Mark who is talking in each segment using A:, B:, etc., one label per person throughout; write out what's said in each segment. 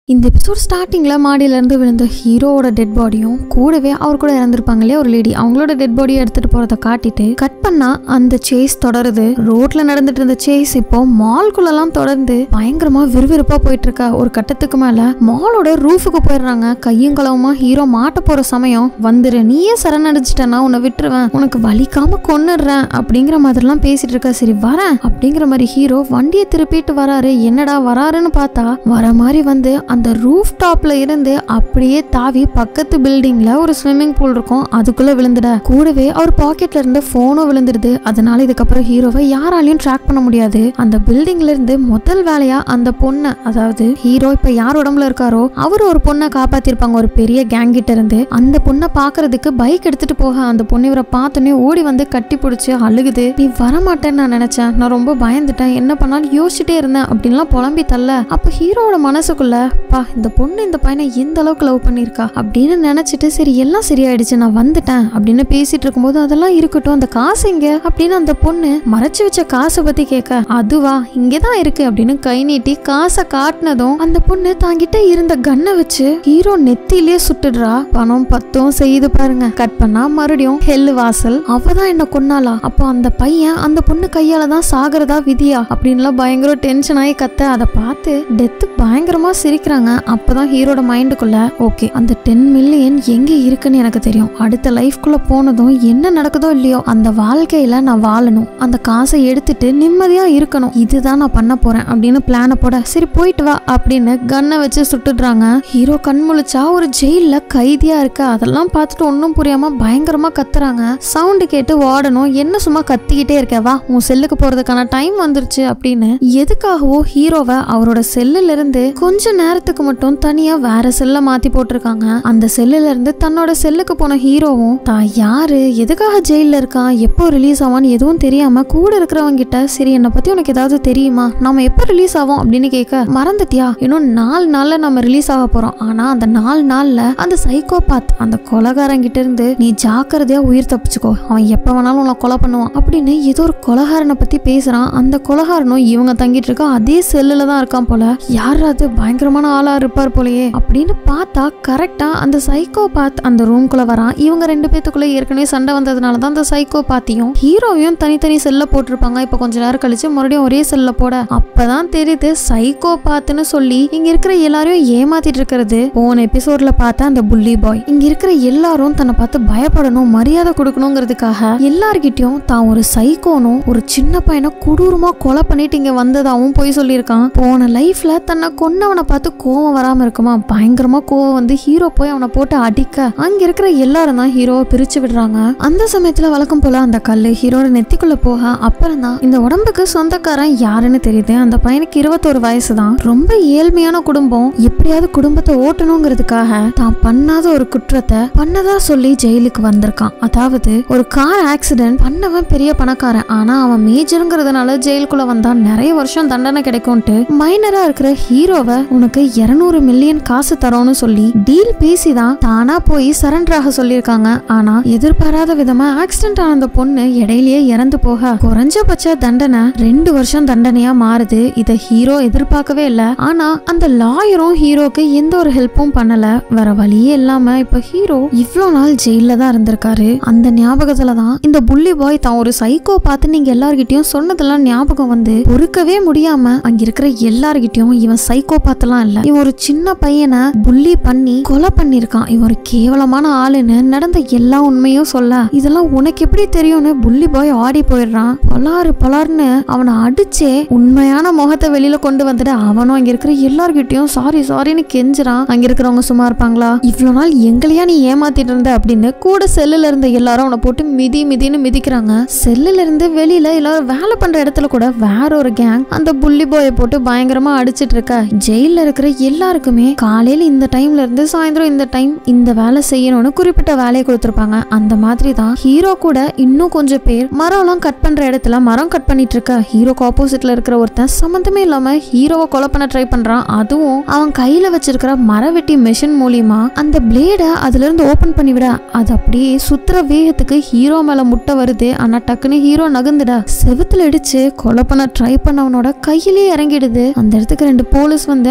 A: இந்த எபிசோட் ஸ்டார்டிங்கில் மாடியிலேருந்து விழுந்த ஹீரோவோட டெட் பாடியும் கூடவே அவர் கூட இறந்துருப்பாங்க இல்லையா ஒரு லேடி அவங்களோட டெட் பாடியை எடுத்துகிட்டு போகிறத காட்டிட்டு கட் பண்ணா அந்த சேஸ் தொடருது ரோட்ல நடந்துட்டு இருந்த சேஸ் இப்போ மால்குள்ளெல்லாம் தொடர்ந்து பயங்கரமா விறுவிறுப்பா போயிட்டு இருக்கா ஒரு கட்டத்துக்கு மேல மாலோட ரூஃபுக்கு போயிடுறாங்க கையும் களவுமா ஹீரோ மாட்ட போற சமயம் வந்துரு நீயே சரணடைஞ்சிட்டனா உன்னை விட்டுருவேன் உனக்கு வலிக்காம கொன்னுடுறேன் அப்படிங்கிற மாதிரிலாம் பேசிட்டு இருக்கா சரி வரேன் அப்படிங்கிற மாதிரி ஹீரோ வண்டியை திருப்பிட்டு வராரு என்னடா வராருன்னு பார்த்தா வர மாதிரி வந்து அந்த ரூஃப் டாப்ல இருந்து அப்படியே தாவி பக்கத்து பில்டிங்ல ஒரு ஸ்விம்மிங் பூல் இருக்கும் அதுக்குள்ள விழுந்துட கூடவே அவர் பாக்கெட்ல இருந்து போனும் விழுந்துருது அதனால இதுக்கப்புறம் ஹீரோவை யாராலையும் ட்ராக் பண்ண முடியாது அந்த பில்டிங்ல இருந்து முதல் வேலையா அந்த பொண்ணை அதாவது ஹீரோ இப்ப யார் உடம்புல இருக்காரோ அவர் ஒரு பொண்ணை காப்பாத்திருப்பாங்க ஒரு பெரிய கேங் கிட்ட இருந்து அந்த பொண்ணை பாக்குறதுக்கு பைக் எடுத்துட்டு போக அந்த பொண்ணு இவரை பார்த்தோன்னே ஓடி வந்து கட்டி பிடிச்சி அழுகுது நீ வரமாட்டேன்னு நான் நினைச்சேன் நான் ரொம்ப பயந்துட்டேன் என்ன பண்ணாலும் யோசிச்சுட்டே இருந்தேன் அப்படின்லாம் புலம்பி தள்ள அப்ப ஹீரோவோட மனசுக்குள்ள பா இந்த பொண்ணு இந்த பையனை எந்த அளவுக்கு லவ் பண்ணியிருக்கா அப்படின்னு நினைச்சிட்டு சரி எல்லாம் சரியாயிடுச்சு நான் வந்துட்டேன் அப்படின்னு பேசிட்டு இருக்கும்போது அதெல்லாம் இருக்கட்டும் அந்த காசு எங்க அப்படின்னு அந்த பொண்ணு மறைச்சு வச்ச காசை பத்தி கேட்க அதுவா இங்கதான் இருக்கு அப்படின்னு கை நீட்டி காசை காட்டினதும் அந்த பொண்ணு தாங்கிட்ட இருந்த கன்னை வச்சு ஹீரோ நெத்திலேயே சுட்டுடுறா பணம் பத்தும் செய்யுது பாருங்க கட் பண்ணா மறுபடியும் ஹெல்லு வாசல் அவதான் என்ன கொன்னாளா அப்போ அந்த பையன் அந்த பொண்ணு கையால தான் சாகிறதா விதியா அப்படின்லாம் பயங்கர டென்ஷன் ஆகி கத்த அதை பார்த்து டெத்து பயங்கரமா சிரிக்கிறாங்க அப்பதான் ஹீரோட மைண்டுக்குள்ள ஓகே அந்த டென் மில்லியன் எங்க இருக்குன்னு எனக்கு தெரியும் அடுத்த லைஃப்குள்ள போனதும் என்ன நடக்குதோ இல்லையோ அந்த வாழ்க்கையில நான் வாழணும் அந்த காசை எடுத்துட்டு நிம்மதியா இருக்கணும் இதுதான் நான் பண்ண போறேன் அப்படின்னு பிளான போட சரி போயிட்டு வா அப்படின்னு கன்னை வச்சு சுட்டுடுறாங்க ஹீரோ கண் முழிச்சா ஒரு ஜெயில கைதியா இருக்க அதெல்லாம் பார்த்துட்டு ஒன்றும் புரியாம பயங்கரமா கத்துறாங்க சவுண்டு கேட்டு ஓடணும் என்ன சும்மா கத்திக்கிட்டே இருக்க வா உன் செல்லுக்கு போறதுக்கான டைம் வந்துருச்சு அப்படின்னு எதுக்காகவோ ஹீரோவை அவரோட செல்லுல இருந்து கொஞ்ச நேரத்துக்கு மட்டும் தனியா வேற செல்ல மாத்தி போட்டிருக்காங்க அந்த செல்லுல இருந்து தன்னோட செல்லுக்கு போன ஹீரோவும் தான் யாரு எதுக்காக ஜெயில இருக்கான் எப்போ ரிலீஸ் ஆவான்னு எதுவும் தெரியாம கூட இருக்கிறவங்க கிட்ட சரி என்னை பத்தி உனக்கு ஏதாவது தெரியுமா நம்ம எப்போ ரிலீஸ் ஆவோம் அப்படின்னு கேட்க மறந்துட்டியா இன்னும் நாலு நாள்ல நம்ம ரிலீஸ் ஆக போறோம் ஆனா அந்த நாலு நாள்ல அந்த சைக்கோபாத் அந்த கொலகாரன் கிட்ட இருந்து நீ ஜாக்கிரதையா உயிர் தப்பிச்சுக்கோ அவன் எப்ப வேணாலும் உன்னை கொலை பண்ணுவான் அப்படின்னு ஏதோ ஒரு கொலகாரனை பத்தி பேசுறான் அந்த கொலகாரனும் இவங்க தங்கிட்டு இருக்கா அதே செல்லுல தான் இருக்கான் போல யார் அது பயங்கரமான ஆளா இருப்பார் போலயே அப்படின்னு பார்த்தா கரெக்டா அந்த சைக்கோபாத் அந்த ரூம்குள்ள வரான் இவங்க ரெண்டு பேத்துக்குள்ள ஏற்கனவே சண்டை வந்ததுனால தான் அந்த சைக்கோபாத்தையும் ஹீரோவையும் தனித்தனி செல்ல போட்டிருப்பாங்க இப்ப கொஞ்ச நேரம் கழிச்சு மறுபடியும் ஒரே செல்ல போட அப்பதான் தெரியுது சைக்கோபாத்னு சொல்லி இங்க இருக்கிற எல்லாரையும் ஏமாத்திட்டு இருக்கிறது போன எபிசோட்ல பார்த்த அந்த புள்ளி பாய் இங்க இருக்கிற எல்லாரும் தன்னை பார்த்து பயப்படணும் மரியாதை கொடுக்கணுங்கிறதுக்காக எல்லார்கிட்டயும் தான் ஒரு சைக்கோனும் ஒரு சின்ன பையனை கொடூரமா கொலை பண்ணிட்டு இங்க வந்ததாவும் போய் சொல்லியிருக்கான் போன லைஃப்ல தன்னை கொன்னவனை பார்த்து கோவம் வராம இருக்குமா பயங்கரமா கோவம் வந்து ஹீரோ போய் அவனை போட்டு அடிக்க அங்க இருக்கிற எல்லாரும் தான் ஹீரோவை பிரிச்சு விடுறாங்க அந்த சமயத்துல வழக்கம் போல அந்த கல்லு ஹீரோட நெத்திக்குள்ள போக அப்புறம் தான் இந்த உடம்புக்கு சொந்தக்காரன் யாருன்னு தெரியுது அந்த பையனுக்கு இருபத்தோரு வயசு தான் ரொம்ப ஏழ்மையான குடும்பம் எப்படியாவது குடும்பத்தை ஓட்டணுங்கிறதுக்காக தான் பண்ணாத ஒரு குற்றத்தை பண்ணதா சொல்லி ஜெயிலுக்கு வந்திருக்கான் அதாவது ஒரு கார் ஆக்சிடென்ட் பண்ணவன் பெரிய பணக்காரன் ஆனா அவன் மேஜருங்கிறதுனால ஜெயிலுக்குள்ள வந்தா நிறைய வருஷம் தண்டனை கிடைக்கும்ட்டு மைனரா இருக்கிற ஹீரோவை உனக்கு இருநூறு மில்லியன் காசு தரோன்னு சொல்லி டீல் பேசி தான் தானா போய் சரண்டர் ஆக சொல்லியிருக்காங்க ஆனா எதிர்பாராத விதமா ஆக்சிடென்ட் ஆன அந்த பொண்ணு இடையிலேயே இறந்து போக குறைஞ்சபட்ச தண்டனை ரெண்டு வருஷம் தண்டனையா மாறுது இத ஹீரோ எதிர்பார்க்கவே இல்ல ஆனா அந்த லாயரும் ஹீரோக்கு எந்த ஒரு ஹெல்ப்பும் பண்ணல வேற வழியே இல்லாம இப்ப ஹீரோ இவ்வளோ நாள் ஜெயில தான் இருந்திருக்காரு அந்த ஞாபகத்துல தான் இந்த புள்ளி பாய் தான் ஒரு சைக்கோ பார்த்து நீங்க எல்லார்கிட்டயும் சொன்னதெல்லாம் ஞாபகம் வந்து பொறுக்கவே முடியாம அங்க இருக்கிற எல்லார்கிட்டயும் இவன் சைக்கோ பார்த்தலாம் இல்ல இவன் ஒரு சின்ன பையனை புள்ளி பண்ணி கொலை பண்ணிருக்கான் இவன் ஒரு கேவலமான ஆளுன்னு நடந்த எல்லா உண்மையும் சொல்ல இதெல்லாம் உனக்கு எப்படி தெரியும்னு புள்ளி பாய் ஆடி போயிடுறான் பலாறு பலார்னு அவனை அடிச்சே உண்மையான முகத்தை வெளியில கொண்டு வந்துட்டு அவனும் அங்க இருக்கிற எல்லார்கிட்டயும் சாரி சாரின்னு கெஞ்சுறான் அங்க இருக்கிறவங்க சும்மா இருப்பாங்களா இவ்வளவு நாள் எங்களையா நீ ஏமாத்திட்டு இருந்த அப்படின்னு கூட செல்லுல இருந்த எல்லாரும் அவனை போட்டு மிதி மிதின்னு மிதிக்கிறாங்க செல்லுல இருந்து வெளியில எல்லாரும் வேலை பண்ற இடத்துல கூட வேற ஒரு கேங் அந்த புள்ளி பாயை போட்டு பயங்கரமா அடிச்சிட்டு இருக்க ஜெயில இருக்கிற எல்லாருக்குமே காலையில இந்த டைம்ல இருந்து சாயந்தரம் இந்த டைம் இந்த வேலை செய்யணும்னு குறிப்பிட்ட வேலையை கொடுத்துருப்பாங்க அந்த மாதிரி தான் ஹீரோ கூட இன்னும் கொஞ்சம் பேர் மரம்லாம் கட் பண்ற இடத்துல மரம் கட் பண்ணிட்டு இருக்க ஹீரோக்கு ஆப்போசிட்ல இருக்கிற ஒருத்தன் சம்மந்தமே இல்லாம ஹீரோவை கொலை பண்ண ட்ரை பண்றான் அதுவும் அவன் கையில வச்சிருக்கிற மரவெட்டி மெஷின் மூலியமா அந்த பிளேட அதுல இருந்து ஓபன் பண்ணி விட அது அப்படியே சுத்துற வேகத்துக்கு ஹீரோ மேல முட்டை வருது ஆனா டக்குன்னு ஹீரோ நகர்ந்துட செவுத்துல இடிச்சு கொலை பண்ண ட்ரை பண்ணவனோட கையிலே இறங்கிடுது அந்த இடத்துக்கு ரெண்டு போலீஸ் வந்து அவனுக்கு ஃபர்ஸ்ட்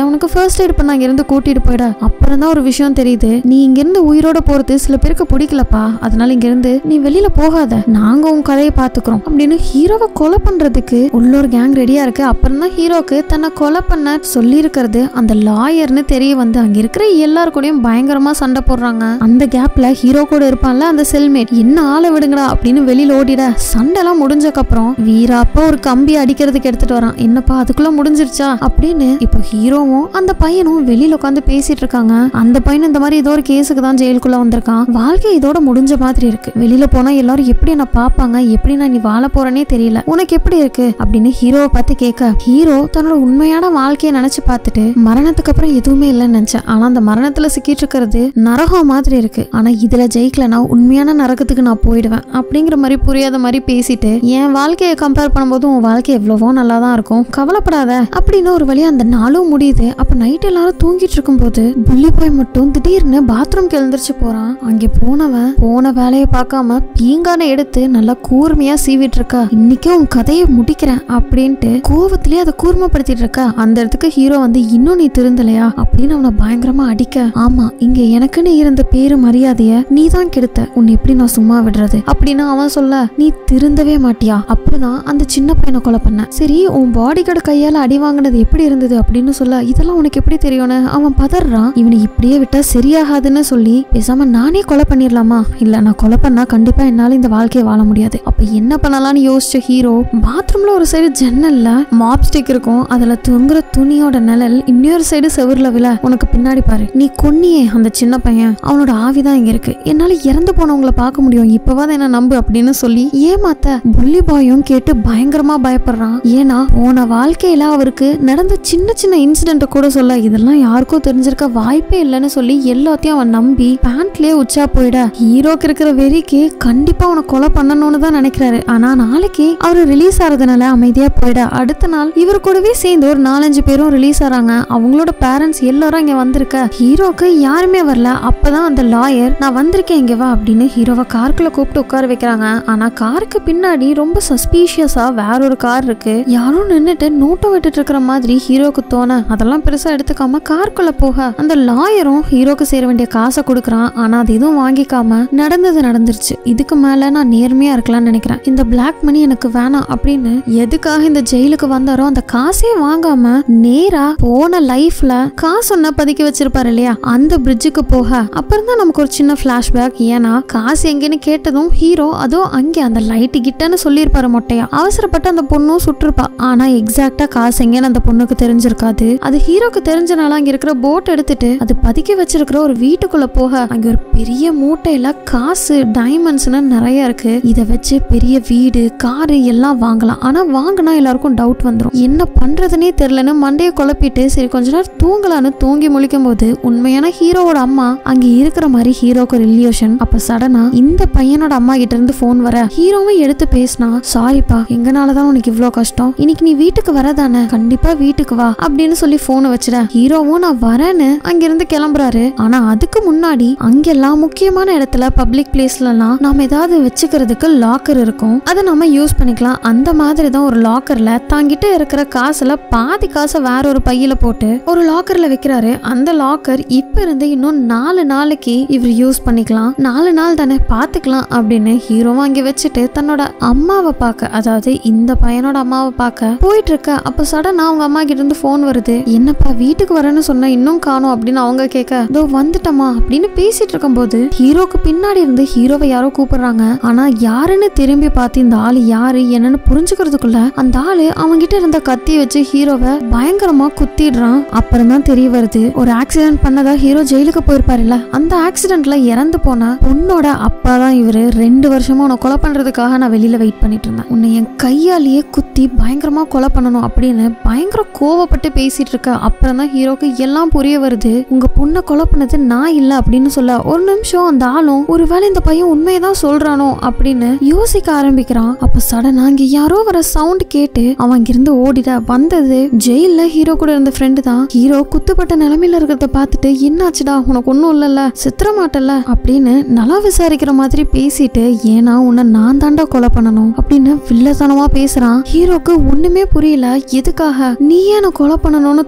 A: ஃபர்ஸ்ட் எய்ட் பண்ண இருந்து கூட்டிட்டு போயிட அப்புறம் தான் ஒரு விஷயம் தெரியுது நீ இங்க இருந்து உயிரோட போறது சில பேருக்கு பிடிக்கலப்பா அதனால இங்க இருந்து நீ வெளியில போகாத நாங்க உன் கதையை பாத்துக்கிறோம் அப்படின்னு ஹீரோவை கொலை பண்றதுக்கு உள்ள ஒரு கேங் ரெடியா இருக்கு அப்புறம் தான் ஹீரோக்கு தன்னை கொலை பண்ண சொல்லி இருக்கிறது அந்த லாயர்னு தெரிய வந்து அங்க இருக்கிற எல்லாரு கூடயும் பயங்கரமா சண்டை போடுறாங்க அந்த கேப்ல ஹீரோ கூட இருப்பான்ல அந்த செல்மேட் என்ன ஆளை விடுங்கடா அப்படின்னு வெளியில ஓடிட சண்டைலாம் முடிஞ்சதுக்கு அப்புறம் வீராப்பா ஒரு கம்பி அடிக்கிறதுக்கு எடுத்துட்டு வரான் என்னப்பா அதுக்குள்ள முடிஞ்சிருச்சா அப்படின்னு இப்போ ஹீரோவும் அந்த பையனும் வெளியில உட்காந்து பேசிட்டு இருக்காங்க அந்த பையன் இந்த மாதிரி ஏதோ ஒரு கேஸுக்கு தான் ஜெயிலுக்குள்ள வந்திருக்கான் வாழ்க்கை இதோட முடிஞ்ச மாதிரி இருக்கு வெளியில போனா எல்லாரும் எப்படி என்ன பாப்பாங்க எப்படி நான் நீ வாழ போறேனே தெரியல உனக்கு எப்படி இருக்கு அப்படின்னு ஹீரோவை பார்த்து கேட்க ஹீரோ தன்னோட உண்மையான வாழ்க்கையை நினைச்சு பார்த்துட்டு மரணத்துக்கு அப்புறம் எதுவுமே இல்லைன்னு நினைச்சேன் ஆனா அந்த மரணத்துல சிக்கிட்டு இருக்கிறது நரகம் மாதிரி இருக்கு ஆனா இதுல ஜெயிக்கலனா உண்மையான நரகத்துக்கு நான் போயிடுவேன் அப்படிங்கிற மாதிரி புரியாத மாதிரி பேசிட்டு என் வாழ்க்கையை கம்பேர் பண்ணும்போது உன் வாழ்க்கை எவ்வளவோ நல்லா தான் இருக்கும் கவலைப்படாத அப்படின்னு ஒரு வழியா அந்த நாளும் முடியுது அப்ப நைட் எல்லாரும் தூங்கிட்டு இருக்கும்போது புள்ளி போய் மட்டும் திடீர்னு பாத்ரூம்க்கு எழுந்திரிச்சு போறான் அங்கே போனவன் போன வேலையை பார்க்காம பீங்கான எடுத்து நல்லா கூர்மையா சீவிட்டு இருக்கா இன்னைக்கு உன் கதையை முடிக்கிறேன் அப்படின்ட்டு கோவத்திலேயே அதை கூர்மைப்படுத்திட்டு இருக்கா அந்த இடத்துக்கு ஹீரோ வந்து இன்னும் நீ திருந்தலையா அப்படின்னு அவனை பயங்கரமா அடிக்க ஆமா இங்க எனக்குன்னு இருந்த பேரு மரியாதைய நீ தான் கெடுத்த உன்னை எப்படி நான் சும்மா விடுறது அப்படின்னு அவன் சொல்ல நீ திருந்தவே மாட்டியா அப்படிதான் அந்த சின்ன பையனை கொலை பண்ண சரி உன் பாடி கார்டு கையால அடி வாங்கினது எப்படி இருந்தது அப்படின்னு சொல்ல இதெல்லாம் உனக்கு எப்படி தெரியும்னு அவன் பதறான் இவனை இப்படியே விட்டா சரியாகாதுன்னு சொல்லி பேசாம நானே கொலை பண்ணிடலாமா இல்ல நான் கொலை பண்ணா கண்டிப்பா என்னால இந்த வாழ்க்கையை வாழ முடியாது அப்ப என்ன பண்ணலாம்னு யோசிச்ச ஹீரோ பாத்ரூம்ல ஒரு சைடு ஜன்னல்ல மாப் ஸ்டிக் இருக்கும் அதுல தொங்குற துணியோட நிழல் இன்னொரு சைடு செவுர்ல விழ உனக்கு பின்னாடி பாரு நீ கொன்னியே அந்த சின்ன பையன் அவனோட ஆவிதான் இங்க இருக்கு என்னால இறந்து போனவங்கள பார்க்க முடியும் இப்பவாத என்ன நம்பு அப்படின்னு சொல்லி ஏமாத்த புள்ளி பாயும் கேட்டு பயங்கரமா பயப்படுறான் ஏன்னா போன வாழ்க்கையில அவருக்கு நடந்த சின்ன சின்ன இன்சிடென்ட் கூட சொல்ல இதெல்லாம் யாருக்கும் தெரிஞ்சிருக்க வாய்ப்பே இல்லைன்னு சொல்லி எல்லாத்தையும் அவன் நம்பி பேண்ட்லயே உச்சா போயிட ஹீரோக்கு இருக்கிற வெறிக்கு கண்டிப்பா அவனை கொலை பண்ணணும்னு தான் நினைக்கிறாரு ஆனா நாளைக்கு அவரு ரிலீஸ் ஆறதுனால அமைதியா போயிட அடுத்த நாள் இவர் கூடவே சேர்ந்து ஒரு நாலஞ்சு பேரும் ரிலீஸ் ஆறாங்க அவங்களோட பேரண்ட்ஸ் எல்லாரும் இங்க வந்திருக்க ஹீரோக்கு யாருமே வரல அப்பதான் அந்த லாயர் நான் வந்திருக்கேன் இங்க வா அப்படின்னு ஹீரோவை காருக்குள்ள கூப்பிட்டு உட்கார வைக்கிறாங்க ஆனா காருக்கு பின்னாடி ரொம்ப சஸ்பீஷியஸா வேற ஒரு கார் இருக்கு யாரும் நின்னுட்டு நோட்டம் விட்டுட்டு இருக்கிற மாதிரி ஹீரோக்கு தோண அதெல்லாம் பெருசா எடுத்துக்காம காருக்குள்ள போக அந்த லாயரும் ஹீரோக்கு சேர வேண்டிய காசை கொடுக்குறான் ஆனா அது எதுவும் வாங்கிக்காம நடந்தது நடந்துருச்சு இதுக்கு மேல நான் நேர்மையா இருக்கலாம்னு நினைக்கிறேன் இந்த பிளாக் மணி எனக்கு வேணாம் அப்படின்னு எதுக்காக இந்த ஜெயிலுக்கு வந்தாரோ அந்த காசே வாங்காம நேரா போன லைஃப்ல காசு ஒன்ன பதுக்கி வச்சிருப்பாரு இல்லையா அந்த பிரிட்ஜுக்கு போக அப்புறம் தான் நமக்கு ஒரு சின்ன பிளாஷ்பேக் ஏன்னா காசு எங்கன்னு கேட்டதும் ஹீரோ அதோ அங்கே அந்த லைட்டு கிட்டன்னு சொல்லியிருப்பாரு மொட்டையா அவசரப்பட்டு அந்த பொண்ணும் சுட்டிருப்பா ஆனா எக்ஸாக்டா காசு எங்கன்னு அந்த பொண்ணுக்கு தெரிஞ்சிருக்காது அது ஹீரோக்கு தெரிஞ்சனால அங்க இருக்கிற போட் எடுத்துட்டு அது பதுக்கி வச்சிருக்கிற ஒரு வீட்டுக்குள்ள போக அங்க ஒரு பெரிய மூட்டையில காசு டைமண்ட்ஸ்னு நிறைய இருக்கு இத வச்சு பெரிய வீடு காரு எல்லாம் வாங்கலாம் ஆனா வாங்கினா எல்லாருக்கும் டவுட் வந்துடும் என்ன பண்றதுனே தெரியலன்னு மண்டையை குழப்பிட்டு சரி கொஞ்ச நேரம் தூங்கலான்னு தூங்கி முழிக்கும் போது உண்மையான ஹீரோவோட அம்மா அங்க இருக்கிற மாதிரி ஹீரோக்கு ஒரு இல்யூஷன் அப்ப சடனா இந்த பையனோட அம்மா கிட்ட இருந்து போன் வர ஹீரோவும் எடுத்து பேசினா சாரிப்பா எங்கனாலதான் உனக்கு இவ்ளோ கஷ்டம் இன்னைக்கு நீ வீட்டுக்கு வரதானே கண்டிப்பா வீட்டுக்கு வா அப்படின்னு சொல்லி போனை வச்சிட ஹீரோவும் நான் வரேன்னு அங்கிருந்து கிளம்புறாரு ஆனா அதுக்கு முன்னாடி அங்கெல்லாம் முக்கியமான இடத்துல பப்ளிக் பிளேஸ்லலாம் நாம ஏதாவது வச்சுக்கிறதுக்கு லாக்கர் இருக்கும் அதை நம்ம யூஸ் பண்ணிக்கலாம் அந்த மாதிரி தான் ஒரு லாக்கர்ல தாங்கிட்ட இருக்கிற காசுல பாதி காசை வேற ஒரு பையில போட்டு ஒரு லாக்கர்ல வைக்கிறாரு அந்த லாக்கர் இப்ப இருந்து இன்னும் நாலு நாளைக்கு இவர் யூஸ் பண்ணிக்கலாம் நாலு நாள் தானே பாத்துக்கலாம் அப்படின்னு ஹீரோவும் அங்க வச்சுட்டு தன்னோட அம்மாவை பார்க்க அதாவது இந்த பையனோட அம்மாவை பார்க்க போயிட்டு இருக்க அப்ப சடனா அவங்க அம்மா கிட்ட இருந்து போன் வருது என்னப்பா வீட்டுக்கு வரேன்னு சொன்ன இன்னும் காணோம் அப்படின்னு அவங்க கேட்க இதோ வந்துட்டமா அப்படின்னு பேசிட்டு இருக்கும்போது ஹீரோக்கு பின்னாடி இருந்து ஹீரோவை யாரோ கூப்பிடுறாங்க ஆனா யாருன்னு திரும்பி பார்த்து இந்த ஆளு யாரு என்னன்னு புரிஞ்சுக்கிறதுக்குள்ள அந்த ஆளு அவங்கிட்ட இருந்த கத்தியை வச்சு ஹீரோவை பயங்கரமா குத்திடுறான் அப்புறம் தான் தெரிய வருது ஒரு ஆக்சிடென்ட் பண்ணதா ஹீரோ ஜெயிலுக்கு போயிருப்பாருல்ல அந்த ஆக்சிடென்ட்ல இறந்து போன பொண்ணோட அப்பா தான் இவரு ரெண்டு வருஷமா உன்னை கொலை பண்றதுக்காக நான் வெளியில வெயிட் பண்ணிட்டு இருந்தேன் உன்னை என் கையாலேயே குத்தி பயங்கரமா கொலை பண்ணணும் அப்படின்னு பயங்கர கோவப்பட்டு பேசிட்டு இருக்க அப்புறம் தான் ஹீரோக்கு எல்லாம் புரிய வருது உங்க பொண்ணை கொலை பண்ணது நான் இல்ல அப்படின்னு சொல்ல ஒரு நிமிஷம் அந்த ஆளும் ஒருவேளை இந்த பையன் உண்மையை தான் சொல்றானோ அப்படின்னு யோசிக்க ஆரம்பிக்கிறான் அப்ப சடனா இங்க யாரோ வர சவுண்ட் கேட்டு அவன் அங்கிருந்து ஓடிட வந்தது ஜெயில்ல ஹீரோ கூட இருந்த ஃப்ரெண்டு தான் ஹீரோ குத்துப்பட்ட நிலைமையில இருக்கிறத பார்த்துட்டு என்னாச்சுடா உனக்கு ஒன்றும் இல்லைல்ல சித்திர மாட்டல அப்படின்னு நல்லா விசாரிக்கிற மாதிரி பேசிட்டு ஏன்னா உன்னை நான் தாண்டா கொலை பண்ணணும் அப்படின்னு வில்லத்தனமா பேசுறான் ஹீரோக்கு ஒண்ணுமே புரியல எதுக்காக நீ ஏன் நான் கொலை பண்ணணும்னு துடிக்கிறேன்னு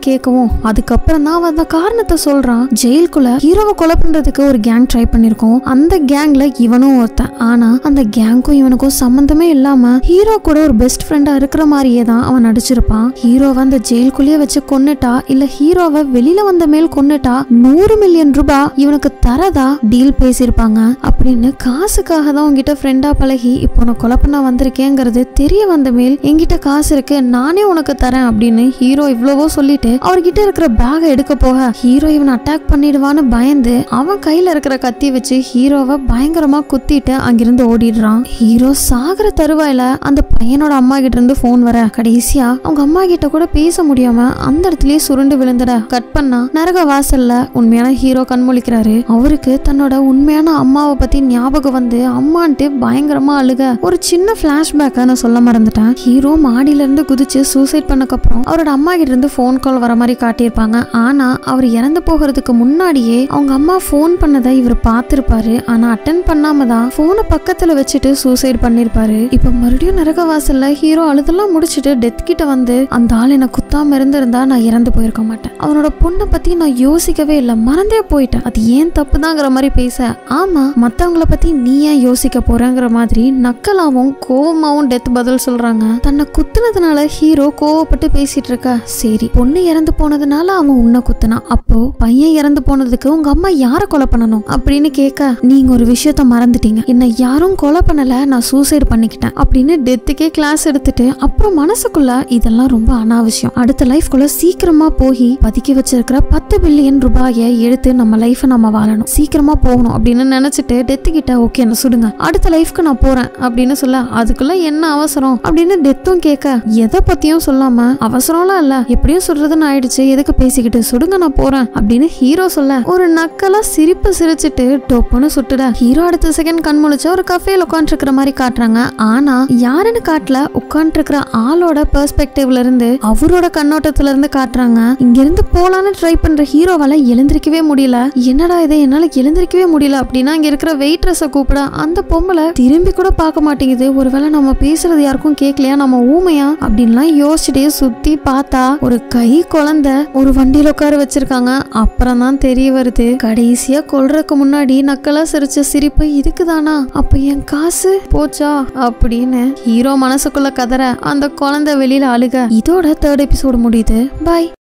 A: கேட்கவும் அதுக்கப்புறம் தான் அவன் அந்த காரணத்தை சொல்றான் ஜெயிலுக்குள்ள ஹீரோவை கொலை பண்றதுக்கு ஒரு கேங் ட்ரை பண்ணிருக்கோம் அந்த கேங்ல இவனும் ஒருத்தன் ஆனா அந்த கேங்க்கும் இவனுக்கும் சம்பந்தமே இல்லாம ஹீரோ கூட ஒரு பெஸ்ட் ஃப்ரெண்டா இருக்கிற மாதிரியே தான் அவன் நடிச்சிருப்பான் ஹீரோவை அந்த ஜெயிலுக்குள்ளேயே வச்சு கொன்னுட்டா இல்ல ஹீரோவை வெளியில வந்த மேல் கொன்னுட்டா நூறு மில்லியன் ரூபாய் இவனுக்கு தரதா டீல் பேசியிருப்பாங்க அப்படின்னு காசுக்காக தான் உங்ககிட்ட ஃப்ரெண்டா பழகி இப்போ உனக்கு கொலை பண்ண வந்திருக்கேங்கிறது தெரிய வந்த மேல் என்கிட்ட காசு இருக்கு நானே உனக்கு தரேன் அப்படின்னு ஹீரோ இவ்வளவோ சொல்லிட்டு அவர்கிட்ட இருக்கிற பேகை எடுக்க போக ஹீரோ இவனை அட்டாக் பண்ணிடுவான்னு பயந்து அவன் கையில இருக்கிற கத்தி வச்சு ஹீரோவை பயங்கரமா குத்திட்டு அங்கிருந்து ஓடிடுறான் ஹீரோ சாகிற தருவாயில அந்த பையனோட அம்மா கிட்ட இருந்து போன் வர கடைசியா அவங்க அம்மா கிட்ட கூட பேச முடியாம அந்த இடத்துலயே சுருண்டு விழுந்துட கட் பண்ணா நரக வாசல்ல உண்மையான ஹீரோ கண்மொழிக்கிறாரு அவருக்கு தன்னோட உண்மையான அம்மாவை பத்தி ஞாபகம் வந்து அம்மான்ட்டு பயங்கரமா அழுக ஒரு சின்ன பிளாஷ்பேக்கை நான் சொல்ல மறந்துட்டேன் ஹீரோ மாடியில இருந்து குதிச்சு சூசைட் பண்ணக்கப்புறம் அவரோட அம்மா கிட்ட இருந்து ஃபோன் கால் வர மாதிரி காட்டியிருப்பாங்க ஆனா அவர் இறந்து போகிறதுக்கு முன்னாடியே அவங்க அம்மா ஃபோன் பண்ணதை இவர் பார்த்திருப்பாரு ஆனா அட்டன் பண்ணாம தான் போனை பக்கத்துல வச்சுட்டு சூசைட் பண்ணிருப்பாரு இப்ப மறுபடியும் நரக வாசல்ல ஹீரோ அழுதெல்லாம் முடிச்சிட்டு டெத் கிட்ட வந்து அந்த ஆள் என்ன குத்தாம இருந்திருந்தா நான் இறந்து போயிருக்க மாட்டேன் அவனோட பொண்ணை பத்தி நான் யோசிக்கவே இல்லை மறந்தே போயிட்டேன் அது ஏன் தப்புதாங்கிற மாதிரி பேச ஆமா மத்தவங்கள பத்தி நீ ஏன் யோசிக்க போறங்கிற மாதிரி நக்கலாவும் கோவமாவும் டெத் பதில் சொல்றாங்க தன்னை குத்துனதுனால ஹீரோ கோவப்பட்டு பேசிட்டு இருக்க சரி பொண்ணு இறந்து போனதுனால அவன் உன்னை குத்துனான் அப்போ பையன் இறந்து போனதுக்கு உங்க அம்மா யாரை கொலை பண்ணணும் அப்படின்னு கேட்க நீங்க ஒரு விஷயத்த மறந்துட்டீங்க என்னை யாரும் கொலை பண்ணல நான் சூசைட் பண்ணிக்கிட்டேன் அப்படின்னு டெத்துக்கே கிளாஸ் எடுத்துட்டு அப்புறம் மனசுக்குள்ள இதெல்லாம் ரொம்ப அனாவசியம் அடுத்த லைஃப்குள்ள சீக்கிரமா போய் பதுக்கி வச்சிருக்கிற பத்து பில்லியன் ரூபாயை எடுத்து நம்ம லைஃபை நம்ம வாழணும் சீக்கிரமா போகணும் அப்படின்னு நினைச்சிட்டு டெத்து கிட்ட ஓகே என்ன சுடுங்க அடுத்த லைஃப்க்கு நான் போறேன் அப்படின்னு சொல்ல அதுக்குள்ள என்ன அவசரம் அப்படின்னு டெத்தும் கேட்க எதை பத்தியும் சொல்லாம அவசரம்லாம் இல்ல எப்படியும் சுடுறதுன்னு ஆயிடுச்சு எதுக்கு பேசிக்கிட்டு சுடுங்க நான் போறேன் அப்படின்னு ஹீரோ சொல்ல ஒரு நக்கலா சிரிப்பு சிரிச்சிட்டு டொப்புன்னு சுட்டுட ஹீரோ அடுத்த செகண்ட் கண் முழிச்சு ஒரு கஃபேல உட்காந்துருக்கிற மாதிரி காட்டுறாங்க ஆனா யாருன்னு காட்டல உட்காந்துருக்கிற ஆளோட பெர்ஸ்பெக்டிவ்ல இருந்து அவரோட கண்ணோட்டத்துல இருந்து காட்டுறாங்க இங்க இருந்து போலான்னு ட்ரை பண்ற ஹீரோவால எழுந்திருக்கவே முடியல என்னடா இது என்னால எழுந்திருக்கவே முடியல அப்படின்னா இங்க இருக்கிற வெயிட்ரஸ கூப்பிட அந்த பொம்பளை திரும்பி கூட பார்க்க மாட்டேங்குது ஒருவேளை நம்ம பேசுறது யாருக்கும் கேட்கலையா நம்ம ஊமையா அப்படின்லாம் யோசிச்சுட்டே சுத்தி பார்த்தா ஒரு கை குழந்தை ஒரு வண்டியில உட்கார வச்சிருக்காங்க அப்புறம் தான் தெரிய வருது கடைசியா கொல்றதுக்கு முன்னாடி நக்கலா சிரிச்ச சிரிப்பு இதுக்குதானா அப்ப என் காசு போச்சா அப்படின்னு ஹீரோ மனசுக்குள்ள கதற அந்த குழந்தை வெளியில அழுக இதோட தேர்ட் எபிசோடு முடியுது பாய்